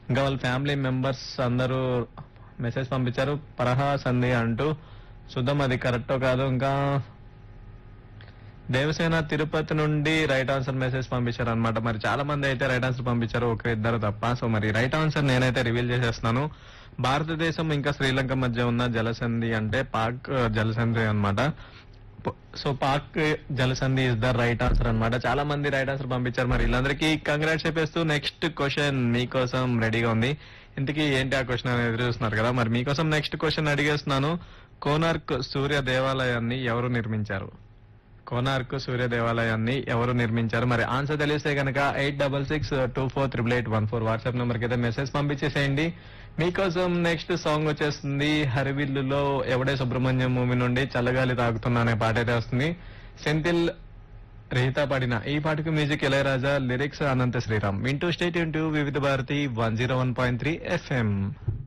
ఇంకా వాళ్ళ family members అందరూ మెసేజ్ పంపించారు పరహా సంధి అంటూ చూద్దాం అది కరెక్టో కాదు ఇంకా దేవసేన తిరుపతి నుండి రైట్ ఆన్సర్ మెసేజ్ పంపించారు అనమాట మరి చాలా మంది అయితే రైట్ ఆన్సర్ పంపించారు ఒక ఇద్దరు తప్ప సో మరి రైట్ ఆన్సర్ నేనైతే రివీల్ చేసేస్తున్నాను భారతదేశం ఇంకా శ్రీలంక మధ్య ఉన్న జలసంధి అంటే పాక్ ఆ, జలసంధి అన్నమాట ప- సో పాక్ జలసంధి ఇస్ ద రైట్ ఆన్సర్ అన్నమాట చాలా మంది రైట్ ఆన్సర్ పంపించారు మరి వీళ్ళందరికీ కంగ్రాట్స్ చెప్పేస్తూ నెక్స్ట్ క్వశ్చన్ మీకోసం రెడీగా ఉంది ఇంతకీ ఏంటి ఆ క్వశ్చన్ అని ఎదురు చూస్తున్నారు కదా మరి మీకోసం నెక్స్ట్ క్వశ్చన్ అడిగేస్తున్నాను కోనార్క్ సూర్య దేవాలయాన్ని ఎవరు నిర్మించారు కోనార్క్ సూర్య దేవాలయాన్ని ఎవరు నిర్మించారు మరి ఆన్సర్ తెలిస్తే కనుక eight double six two four triple eight one four WhatsApp number కి అయితే మెసేజ్ పంపించేసేయండి మీకోసం నెక్స్ట్ సాంగ్ వచ్చేస్తుంది హరివిల్లులో ఎవడే సుబ్రహ్మణ్యం మూవీ నుండి చల్లగాలి తాగుతున్నా అనే పాట అయితే వస్తుంది సెంతిల్ రహిత పాడిన ఈ పాటకు మ్యూజిక్ ఇళయరాజా లిరిక్స్ అనంత శ్రీరామ్ వింటూ స్టేట్ ఇంటూ Vividh Bharati one zero one point three FM